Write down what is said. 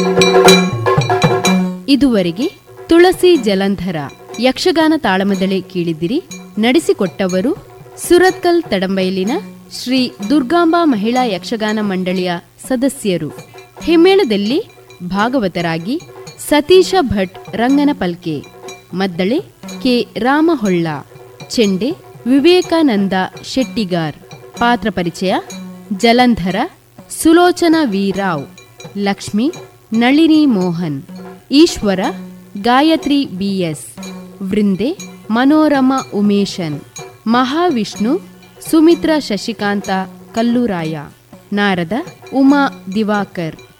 ಇದುವರೆಗೆ ತುಳಸಿ ಜಲಂಧರ ಯಕ್ಷಗಾನ ತಾಳಮದಳೆ ಕೇಳಿದಿರಿ ನಡೆಸಿಕೊಟ್ಟವರು ಸುರತ್ಕಲ್ ತಡಂಬೈಲಿನ ಶ್ರೀ ದುರ್ಗಾಂಬಾ ಮಹಿಳಾ ಯಕ್ಷಗಾನ ಮಂಡಳಿಯ ಸದಸ್ಯರು ಹಿಮ್ಮೇಳದಲ್ಲಿ ಭಾಗವತರಾಗಿ ಸತೀಶ ಭಟ್ ರಂಗನ ಪಲ್ಕೆ ಮದ್ದಳೆ ಕೆ ರಾಮಹೊಳ್ಳ ಚೆಂಡೆ ವಿವೇಕಾನಂದ ಶೆಟ್ಟಿಗಾರ್ ಪಾತ್ರ ಪರಿಚಯ ಜಲಂಧರ ಸುಲೋಚನಾ ವಿ ರಾವ್ ಲಕ್ಷ್ಮಿ ನಳಿನಿ ಮೋಹನ್ ಈಶ್ವರ ಗಾಯತ್ರಿ ಬಿಎಸ್ ವೃಂದೆ ಮನೋರಮಾ ಉಮೇಶನ್ ಮಹಾವಿಷ್ಣು ಸುಮಿತ್ರಾ ಶಶಿಕಾಂತ ಕಲ್ಲೂರಾಯ ನಾರದ ಉಮಾ ದಿವಾಕರ್